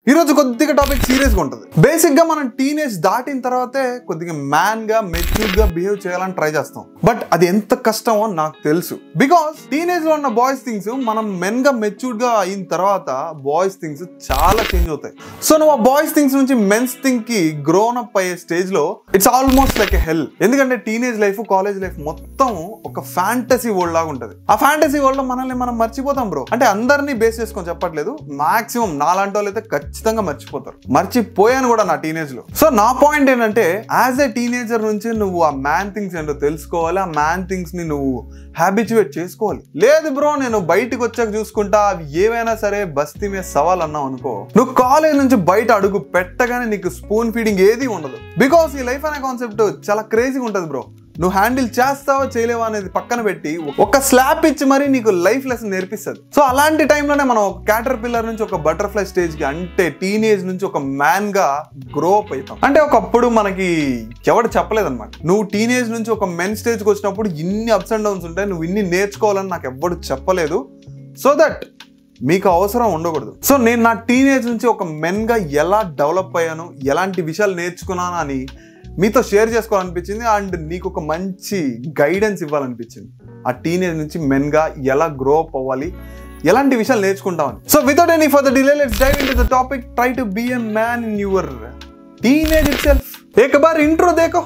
ఈ రోజు కొద్దిగా టాపిక్ సీరియస్ గా ఉంటుంది బేసిక్ గా మనం టీనేజ్ దాటిన తర్వాతే కొద్దిగా మ్యాన్ గా మెచ్యూర్ గా బిహేవ్ చేయాలని ట్రై చేస్తాం బట్ అది ఎంత కష్టమో నాకు తెలుసు బికాస్ టీనేజ్ లో ఉన్న బాయ్స్ థింగ్స్ మనం మెన్ గా మెచ్యూర్డ్ గా అయిన తర్వాత బాయ్స్ థింగ్స్ చాలా చేంజ్ అవుతాయి సో నువ్వు ఆ బాయ్స్ థింగ్స్ నుంచి మెన్స్ థింగ్ కి గ్రోన్ అప్ అయ్యే స్టేజ్ లో it's almost like a hell ఎందుకంటే టీనేజ్ లైఫ్ కాలేజ్ లైఫ్ మొత్తం ఒక ఫ్యాంటసీ వరల్డ్ లాగా ఉంటది ఆ ఫ్యాంటసీ వరల్డ్ లో మనల్ని మనం మర్చిపోతాం బ్రో అంటే అందరినీ బేస్ చేసుకొని చెప్పట్లేదు మాక్సిమం నాలాంటి వాళ్ళు అయితే ఖచ్చితంగా మర్చిపోతారు మర్చిపోయాను కూడా నా టీనేజ్ లో సో నా పాయింట్ ఏంటంటే యాజ్ ఎ టీనేజర్ నుంచి నువ్వు ఆ మ్యాన్ థింగ్స్ ఏంటో తెలుసుకోవాలి ఆ మ్యాన్ థింగ్స్ ని నువ్వు హ్యాబిచువేట్ చేసుకోవాలి లేదు బ్రో నేను బయటకు వచ్చాక చూసుకుంటా అవి ఏవైనా సరే బస్తీ మీద సవాల్ అన్నావు అనుకో నువ్వు కాలేజ్ నుంచి బయట అడుగు పెట్టగానే నీకు స్పూన్ ఫీడింగ్ ఏది ఉండదు బికాస్ ఈ లైఫ్ అనే కాన్సెప్ట్ చాలా క్రేజీగా ఉంటుంది బ్రో నువ్వు హ్యాండిల్ చేస్తావా చేయలేవా అనేది పక్కన పెట్టి ఒక స్లాప్ ఇచ్చి మరీ నీకు లైఫ్ లెసన్ నేర్పిస్తుంది సో అలాంటి టైంలోనే మనం ఒక క్యాటర్ పిల్లర్ నుంచి ఒక బటర్ఫ్లై స్టేజ్ కి అంటే టీనేజ్ నుంచి ఒక మ్యాన్ గా గ్రో అప్ అవుతాం అంటే ఒకప్పుడు మనకి ఎవడు చెప్పలేదన్నమాట నువ్వు టీనేజ్ నుంచి ఒక మెన్ స్టేజ్ కి వచ్చినప్పుడు ఇన్ని అప్స్ అండ్ డౌన్స్ ఉంటాయి నువ్వు ఇన్ని నేర్చుకోవాలని నాకు ఎవ్వడు చెప్పలేదు సో దట్ మీకు అవసరం ఉండకూడదు సో నేను నా టీనేజ్ నుంచి ఒక మెన్గా ఎలా డెవలప్ అయ్యాను ఎలాంటి విషయాలు నేర్చుకున్నాను అని మీతో షేర్ చేసుకోవాలనిపించింది అండ్ నీకు ఒక మంచి గైడెన్స్ ఇవ్వాలనిపించింది ఆ టీనేజ్ నుంచి మెన్గా ఎలా గ్రో అప్ అవ్వాలి ఎలాంటి విషయాలు నేర్చుకుంటామని so without any for the delay let's dive into the topic try to be a man in your teenage itself ఏక బార్ ఇంట్రో దేకో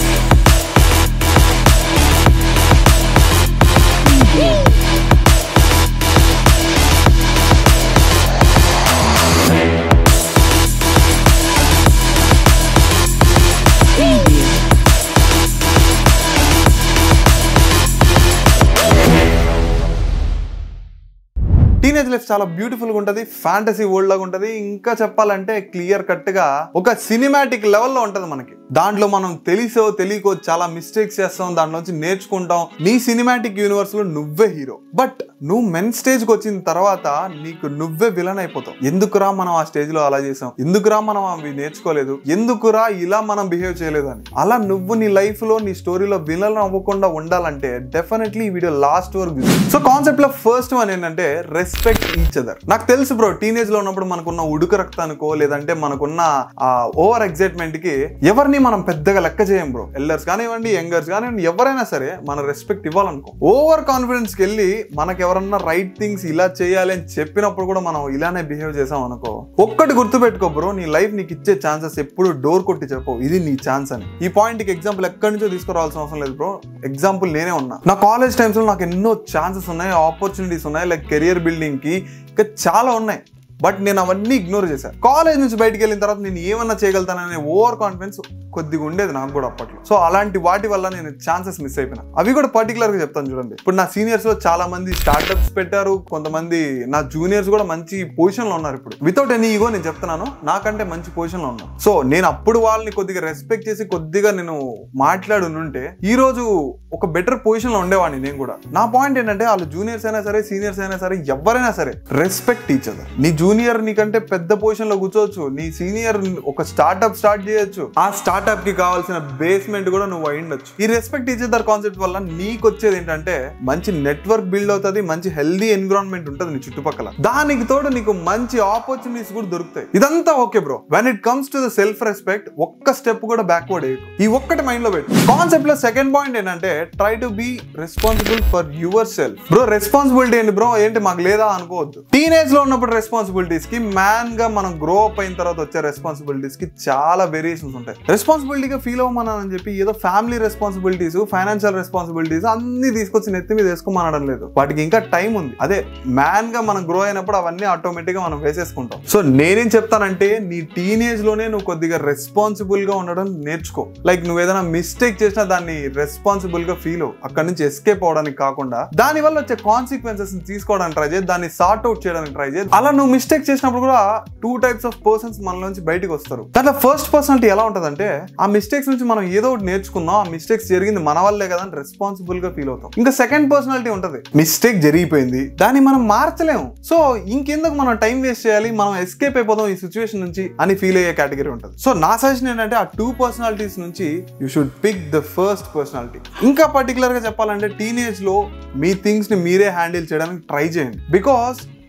టీనేజ్ లైఫ్ చాలా బ్యూటిఫుల్ గా ఉంటది ఫ్యాంటసీ వరల్డ్ లాగా ఉంటది ఇంకా చెప్పాలంటే క్లియర్ కట్ గా ఒక సినిమాటిక్ లెవెల్లో ఉంటది మనకి దాంట్లో మనం తెలిసో తెలియకో చాలా మిస్టేక్స్ చేస్తాం దాంట్లోంచి నేర్చుకుంటాం నీ సినిమాటిక్ యూనివర్స్ లో నువ్వే హీరో బట్ నువ్వు మెన్ స్టేజ్ కి వచ్చిన తర్వాత నీకు నువ్వే విలన్ అయిపోతావు ఎందుకురా మనం ఆ స్టేజ్ లో అలా చేసాం ఎందుకురా మనం అవి నేర్చుకోలేదు ఎందుకురా ఇలా మనం బిహేవ్ చేయలేదు అని అలా నువ్వు నీ లైఫ్ లో నీ స్టోరీలో విలన్ అవ్వకుండా ఉండాలంటే డెఫినెట్లీ ఈ వీడియో లాస్ట్ వరకు సో కాన్సెప్ట్ లో ఫస్ట్ వన్ ఏంటంటే రెస్పెక్ట్ ఈచ్ అదర్ నాకు తెలుసు బ్రో టీనేజ్ లో ఉన్నప్పుడు మనకున్న ఉడుకు రక్తానికో లేదంటే మనకున్న ఓవర్ ఎక్సైట్మెంట్ కి ఎవరిని మనం పెద్దగా లెక్క చేయం బ్రో ఎల్లర్స్ కానివ్వండి యంగర్స్ కానివ్వండి ఎవరైనా సరే మన రెస్పెక్ట్ ఇవ్వాలనుకో ఓవర్ కాన్ఫిడెన్స్ కి వెళ్ళి మనకి ఎవరన్నా రైట్ థింగ్స్ ఇలా చేయాలి అని చెప్పినప్పుడు కూడా మనం ఇలానే బిహేవ్ చేసాం అనుకో ఒక్కటి గుర్తుపెట్టుకో బ్రో నీ లైఫ్ నీకు ఇచ్చే ఛాన్సెస్ ఎప్పుడు డోర్ కొట్టి చెప్పు ఇది నీ ఛాన్స్ అని ఈ పాయింట్ కి ఎగ్జాంపుల్ ఎక్కడి నుంచో తీసుకురావాల్సిన అవసరం లేదు బ్రో ఎగ్జాంపుల్ నేనే ఉన్నా నా కాలేజ్ టైమ్స్ లో నాకు ఎన్నో ఛాన్సెస్ ఉన్నాయి ఆపర్చునిటీస్ ఉన్నాయి లైక్ కెరియర్ బిల్డింగ్ కి ఇంకా చాలా ఉన్నాయి బట్ నేను అవన్నీ ఇగ్నోర్ చేశాను కాలేజ్ నుంచి బయటికి వెళ్ళిన తర్వాత నేను ఏమన్నా చేయగలుగుతాననే ఓవర్ కాన్ఫిడెన్స్ కొద్దిగా ఉండేది నాకు కూడా అప్పట్లో సో అలాంటి వాటి వల్ల నేను ఛాన్సెస్ మిస్ అయిపోయినా అవి కూడా పర్టికులర్ గా చెప్తాను చూడండి ఇప్పుడు నా సీనియర్స్ లో చాలా మంది స్టార్ట్అప్స్ పెట్టారు కొంతమంది నా జూనియర్స్ కూడా మంచి పొజిషన్ లో ఉన్నారు ఇప్పుడు వితౌట్ ఎనీ ఈగో నేను చెప్తున్నాను నాకంటే మంచి పొజిషన్ లో ఉన్నాను సో నేను అప్పుడు వాళ్ళని కొద్దిగా రెస్పెక్ట్ చేసి కొద్దిగా నేను మాట్లాడునుంటే ఈ రోజు ఒక బెటర్ పొజిషన్ లో ఉండేవాడిని నేను కూడా నా పాయింట్ ఏంటంటే వాళ్ళు జూనియర్స్ అయినా సరే సీనియర్స్ అయినా సరే ఎవరైనా సరే రెస్పెక్ట్ ఈచ్ అదర్ నీ జూనియర్ నీకంటే పెద్ద పొజిషన్ లో కూర్చోవచ్చు నీ సీనియర్ ఒక స్టార్ట్అప్ స్టార్ట్ చేయొచ్చు ఆ స్టార్ట్అప్ కి కావాల్సిన బేస్మెంట్ కూడా నువ్వు అయిండొచ్చు ఈ రెస్పెక్ట్ ఈచ్ అదర్ కాన్సెప్ట్ వల్ల నీకు వచ్చేది ఏంటంటే మంచి నెట్వర్క్ బిల్డ్ అవుతుంది మంచి హెల్దీ ఎన్విరాన్మెంట్ ఉంటుంది నీ చుట్టుపక్కల దానికి తోడు నీకు మంచి ఆపర్చునిటీస్ కూడా దొరుకుతాయి ఇదంతా okay bro when it comes to the self respect ఒక్క స్టెప్ కూడా బ్యాక్వర్డ్ వేయకు ఈ ఒక్కటి మైండ్ లో పెట్టు కాన్సెప్ట్ లో సెకండ్ పాయింట్ ఏంటంటే try to be responsible for yourself bro responsibility ఏంటి బ్రో ఏంటి మాకు లేదా అనుకోవద్దు టీనేజ్ లో ఉన్నప్పుడు రెస్పాన్సిబిలిటీస్ కి మ్యాన్ గా మనం గ్రో అప్ అయిన తర్వాత వచ్చే రెస్పాన్సిబిలిటీస్ కి చాలా వేరియేషన్స్ ఉంటాయి రెస్పాన్సిబిలిటీగా ఫీల్ అవ్వమని చెప్పి ఏదో ఫ్యామిలీ రెస్పాన్సిబిలిటీస్ ఫైనాన్షియల్ రెస్పాన్సిబిలిటీస్ అన్ని తీసుకొచ్చి నెత్తి మీద వేసుకోమనడం లేదు వాటికి ఇంకా టైం ఉంది అదే మ్యాన్ గా మనం గ్రో అయినప్పుడు అవన్నీ ఆటోమేటిక్ గా మనం వేసేసుకుంటాం సో నేనేం చెప్తానంటే నీ టీనేజ్ లోనే నువ్వు కొద్దిగా రెస్పాన్సిబుల్ గా ఉండడం నేర్చుకో లైక్ నువ్వు ఏదైనా మిస్టేక్ చేసినా దాన్ని రెస్పాన్సిబుల్ గా ఫీల్ అక్కడ నుంచి ఎస్కేప్ అవడానికి కాకుండా దాని వల్ల వచ్చే కాన్సిక్వెన్సెస్ తీసుకోవడానికి ట్రై చేయి దాన్ని సార్ట్ అవుట్ చేయడానికి ట్రై చేయి అలా నువ్వు మిస్టేక్ చేసినప్పుడు కూడా టూ టైప్స్ ఆఫ్ పర్సన్స్ మన నుంచి బయటకు వస్తారు దాంట్లో ఫస్ట్ పర్సనాలిటీ ఎలా ఉంటదంటే ఆ మిస్టేక్స్ నుంచి మనం ఏదో ఒకటి నేర్చుకుందాం ఆ మిస్టేక్స్ జరిగింది మన వల్లే కదా అని రెస్పాన్సిబుల్ గా ఫీల్ అవుతాం ఇంకా సెకండ్ పర్సనాలిటీ ఉంటది మిస్టేక్ జరిగిపోయింది దాన్ని మనం మార్చలేము సో ఇంకెందుకు మనం టైం వేస్ట్ చేయాలి మనం ఎస్కేప్ అయిపోదాం ఈ సిచ్యువేషన్ నుంచి అని ఫీల్ అయ్యే కేటగిరీ ఉంటుంది సో నా సజెషన్ ఏంటంటే ఆ టూ పర్సనాలిటీస్ నుంచి you should pick the first personality ఇంకా పర్టికులర్ గా చెప్పాలంటే టీనేజ్ లో మీ థింగ్స్ ని మీరే హ్యాండిల్ చేయడానికి ట్రై చేయండి బికాస్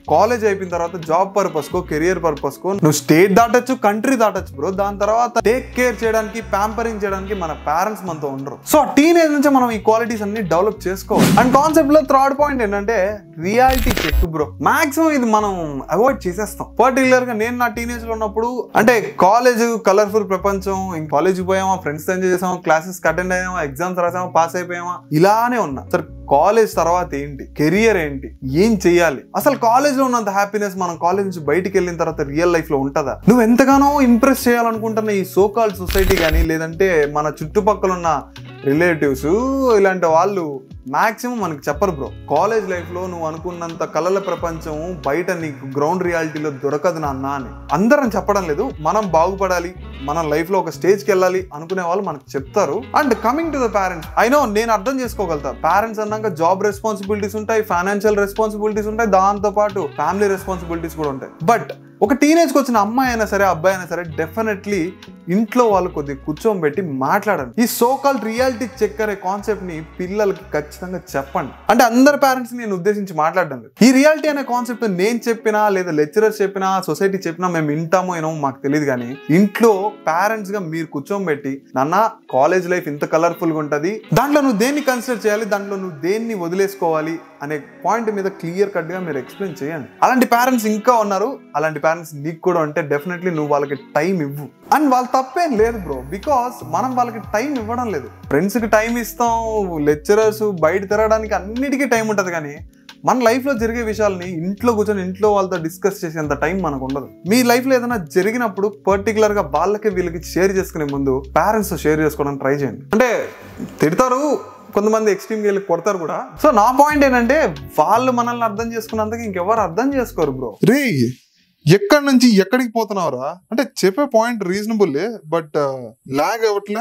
కాలేజ్ అయిపోయిన తర్వాత జాబ్ పర్పస్ కో కెరియర్ పర్పస్ కో నువ్వు స్టేట్ దాటొచ్చు కంట్రీ దాటొచ్చు బ్రో దాని తర్వాత టేక్ కేర్ చేయడానికి ప్యాంపరింగ్ చేయడానికి మన పేరెంట్స్ మనతో ఉండరు సో టీనేజ్ నుంచి మనం ఈ క్వాలిటీస్ అన్ని డెవలప్ చేసుకోవాలి అండ్ కాన్సెప్ట్ లో థర్డ్ పాయింట్ ఏంటంటే రియాలిటీ చెక్ బ్రో మాక్సిమం ఇది మనం అవాయిడ్ చేసేస్తాం పర్టికులర్ గా నేను నా టీనేజ్ లో ఉన్నప్పుడు అంటే కాలేజ్ కలర్ఫుల్ ప్రపంచం ఇంక కాలేజ్ పోయామా ఫ్రెండ్స్ ఎంజాయ్ చేసామా క్లాసెస్ అటెండ్ అయ్యామా ఎగ్జామ్స్ రాసామా పాస్ అయిపోయామా ఇలానే ఉన్నా సరే కాలేజ్ తర్వాత ఏంటి కెరియర్ ఏంటి ఏం చెయ్యాలి అసలు కాలేజ్ లో ఉన్నంత హ్యాపీనెస్ మనం కాలేజ్ నుంచి బయటికి వెళ్ళిన తర్వాత రియల్ లైఫ్ లో ఉంటుందా నువ్వు ఎంతగానో ఇంప్రెస్ చేయాలనుకుంటున్న ఈ సోకాల్ సొసైటీ కానీ లేదంటే మన చుట్టుపక్కల ఉన్న రిలేటివ్స్ ఇలాంటి వాళ్ళు మాక్సిమం మనకి చెప్పరు బ్రో కాలేజ్ లైఫ్ లో నువ్వు అనుకున్నంత కళల ప్రపంచం బయట నీకు గ్రౌండ్ రియాలిటీలో దొరకదు నాన్న అని అందరం చెప్పడం లేదు మనం బాగుపడాలి మన లైఫ్ లో ఒక స్టేజ్ కి వెళ్ళాలి అనుకునే వాళ్ళు మనకు చెప్తారు and coming to the parents అయినో నేను అర్థం చేసుకోగలుగుతా పేరెంట్స్ అన్నాక జాబ్ రెస్పాన్సిబిలిటీస్ ఉంటాయి ఫైనాన్షియల్ రెస్పాన్సిబిలిటీస్ ఉంటాయి దాంతో పాటు ఫ్యామిలీ రెస్పాన్సిబిలిటీస్ కూడా ఉంటాయి బట్ ఒక టీనేజ్కి వచ్చిన అమ్మాయి అయినా సరే అబ్బాయి అయినా సరే డెఫినెట్లీ ఇంట్లో వాళ్ళు కొద్దిగా కూర్చోబెట్టి మాట్లాడండి ఈ సోకాల్ రియాలిటీ చెక్ అనే కాన్సెప్ట్ ని పిల్లలకి ఖచ్చితంగా చెప్పండి అంటే అందరు పేరెంట్స్ నేను ఉద్దేశించి మాట్లాడడం లేదు ఈ రియాలిటీ అనే కాన్సెప్ట్ నేను చెప్పినా లేదా లెక్చరర్స్ చెప్పినా సొసైటీ చెప్పినా మేము వింటామో ఏమో మాకు తెలియదు కానీ ఇంట్లో పేరెంట్స్ గా మీరు కూర్చోబెట్టి నాన్న కాలేజ్ లైఫ్ ఇంత కలర్ఫుల్ గా ఉంటది దాంట్లో నువ్వు దేన్ని కన్సిడర్ చేయాలి దాంట్లో నువ్వు దేన్ని వదిలేసుకోవాలి అనే పాయింట్ మీద క్లియర్ కట్ గా మీరు ఎక్స్ప్లెయిన్ చేయండి అలాంటి పేరెంట్స్ ఇంకా ఉన్నారు అలాంటి పేరెంట్స్ నీకు కూడా ఉంటే డెఫినెట్లీ నువ్వు వాళ్ళకి టైం ఇవ్వు అండ్ వాళ్ళ తప్పేం లేదు బ్రో బికాస్ మనం వాళ్ళకి టైం ఇవ్వడం లేదు ఫ్రెండ్స్ కి టైం ఇస్తాం లెక్చరర్స్ బయట తిరగడానికి అన్నిటికీ టైం ఉంటుంది కానీ మన లైఫ్లో జరిగే విషయాల్ని ఇంట్లో కూర్చొని ఇంట్లో వాళ్ళతో డిస్కస్ చేసేంత టైం మనకు ఉండదు మీ లైఫ్లో ఏదైనా జరిగినప్పుడు పర్టికులర్గా వాళ్ళకి వీళ్ళకి షేర్ చేసుకునే ముందు పేరెంట్స్ షేర్ చేసుకోవడానికి ట్రై చేయండి అంటే తిడతారు కొంతమంది ఎక్స్ట్రీమ్కి వెళ్ళి కొడతారు కూడా సో నా పాయింట్ ఏంటంటే వాళ్ళు మనల్ని అర్థం చేసుకున్నంతగా ఇంకెవరు అర్థం చేసుకోరు బ్రో రే ఎక్కడి నుంచి ఎక్కడికి పోతున్నావురా అంటే చెప్పే పాయింట్ రీజనబుల్ బట్ లాగ్ అవ్వట్లే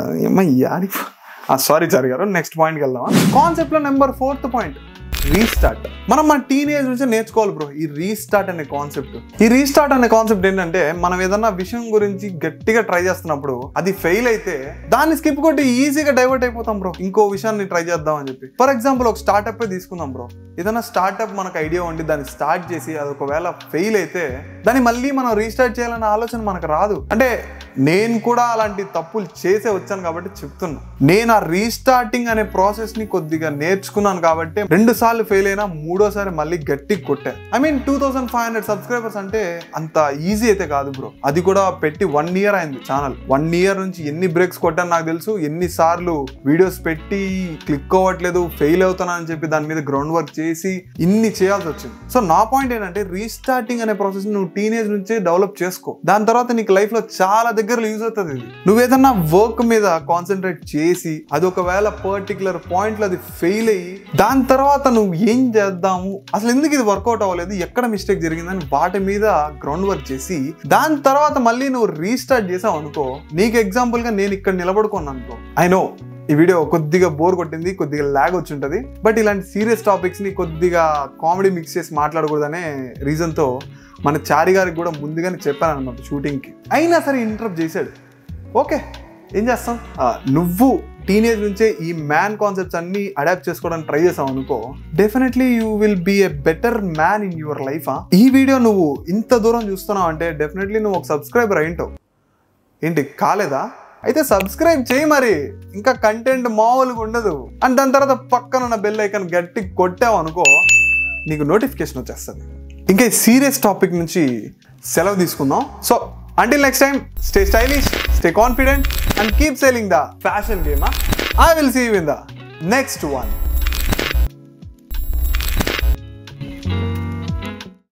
సారీ చారి గారు నెక్స్ట్ పాయింట్కి వెళ్దామా కాన్సెప్ట్ లో నెంబర్ ఫోర్త్ పాయింట్ రీస్టార్ట్ మనం మన టీనేజ్ నుంచి నేర్చుకోవాలి బ్రో ఈ రీస్టార్ట్ అనే కాన్సెప్ట్ ఈ రీస్టార్ట్ అనే కాన్సెప్ట్ ఏంటంటే మనం ఏదన్నా విషయం గురించి గట్టిగా ట్రై చేస్తున్నప్పుడు అది ఫెయిల్ అయితే దాన్ని స్కిప్ కొట్టి ఈజీగా డైవర్ట్ అయిపోతాం బ్రో ఇంకో విషయాన్ని ట్రై చేద్దాం అని చెప్పి ఫర్ ఎగ్జాంపుల్ ఒక స్టార్ట్అప్ తీసుకుందాం బ్రో ఏదైనా స్టార్ట్అప్ మనకు ఐడియా ఉండి దాన్ని స్టార్ట్ చేసి అది ఒకవేళ ఫెయిల్ అయితే దాన్ని మళ్ళీ మనం రీస్టార్ట్ చేయాలన్న ఆలోచన మనకు రాదు అంటే నేను కూడా అలాంటి తప్పులు చేసే వచ్చాను కాబట్టి చెప్తున్నా నేను ఆ రీస్టార్టింగ్ అనే ప్రాసెస్ ని కొద్దిగా నేర్చుకున్నాను కాబట్టి రెండు సార్లు ఫెయిల్ అయినా మూడోసారి మళ్ళీ గట్టిగా కొట్టాను I mean two thousand five hundred subscribers అంటే అంత ఈజీ అయితే కాదు బ్రో అది కూడా పెట్టి వన్ ఇయర్ అయింది ఛానల్ వన్ ఇయర్ నుంచి ఎన్ని బ్రేక్స్ కొట్టాను నాకు తెలుసు ఎన్ని సార్లు వీడియోస్ పెట్టి క్లిక్ అవ్వట్లేదు ఫెయిల్ అవుతున్నా అని చెప్పి దాని మీద గ్రౌండ్ వర్క్ చేసి ఇన్ని చేయాల్సి వచ్చింది సో నా పాయింట్ ఏంటంటే రీస్టార్టింగ్ అనే ప్రాసెస్ నువ్వు టీనేజ్ నుంచే డెవలప్ చేసుకో దాని తర్వాత నీకు లైఫ్ లో చాలా దగ్గరలో యూజ్ అవుతుంది ఇది నువ్వు ఏదన్నా వర్క్ మీద కాన్సన్ట్రేట్ చేసి అది ఒకవేళ పర్టికులర్ పాయింట్ లో అది ఫెయిల్ అయ్యి దాని తర్వాత నువ్వు ఏం చేద్దాము అసలు ఎందుకు ఇది వర్కౌట్ అవ్వలేదు ఎక్కడ మిస్టేక్ జరిగిందని వాటి మీద గ్రౌండ్ వర్క్ చేసి దాని తర్వాత మళ్ళీ నువ్వు రీస్టార్ట్ చేసావు అనుకో నీకు ఎగ్జాంపుల్ గా నేను ఇక్కడ నిలబడుకున్నాను అనుకో ఐ నో ఈ వీడియో కొద్దిగా బోర్ కొట్టింది కొద్దిగా ల్యాగ్ వచ్చి ఉంటుంది బట్ ఇలాంటి సీరియస్ టాపిక్స్ ని కొద్దిగా కామెడీ మిక్స్ చేసి మాట్లాడకూడదనే రీజన్ తో మన చారి గారికి కూడా ముందుగానే చెప్పాను అనమాట షూటింగ్ కి అయినా సరే ఇంటరప్ట్ చేశాడు ఓకే ఏం చేస్తాం ఆ, నువ్వు టీనేజ్ నుంచే ఈ మ్యాన్ కాన్సెప్ట్స్ అన్ని అడాప్ట్ చేసుకోవడానికి ట్రై చేసావు అనుకో definitely you will be a better man in your life ఈ వీడియో నువ్వు ఇంత దూరం చూస్తున్నావు అంటే డెఫినెట్లీ నువ్వు ఒక సబ్స్క్రైబర్ అయింటావు ఏంటి కాలేదా అయితే సబ్స్క్రైబ్ చేయి మరి ఇంకా కంటెంట్ మామూలుగా ఉండదు అండ్ దాని తర్వాత పక్కన ఉన్న బెల్ ఐకాన్ గట్టి కొట్టావు అనుకో నీకు నోటిఫికేషన్ వచ్చేస్తుంది ఇంకా ఈ సీరియస్ టాపిక్ నుంచి సెలవు తీసుకుందాం so until next time stay stylish stay confident and keep sailing the fashion game I will see you in the next one